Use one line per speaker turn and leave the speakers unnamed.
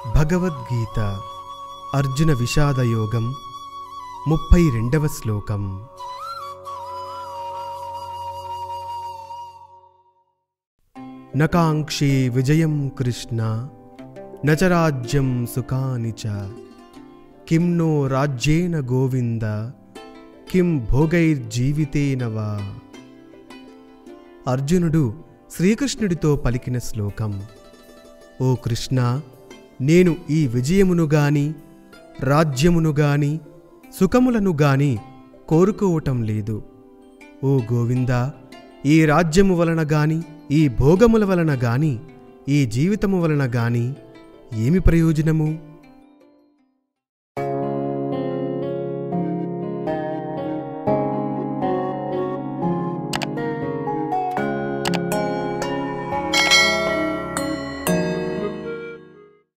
భగవద్గీత అర్జున విషాదయోగం ముప్పై రెండవ శ్లోకం నకాంక్షే విజయం కృష్ణ నచరాజ్యం సుఖాని చ కిం నో రాజ్యేన గోవింద కిం భోగైర్జీవితేన వా అర్జునుడు శ్రీకృష్ణుడితో పలికిన శ్లోకం ఓ కృష్ణ నేను ఈ విజయమును గాని రాజ్యమును గాని సుఖములను గాని కోరుకోవటం లేదు ఓ గోవిందా ఈ రాజ్యము వలన గాని ఈ భోగముల వలన గాని ఈ జీవితము వలన గాని ఏమి ప్రయోజనము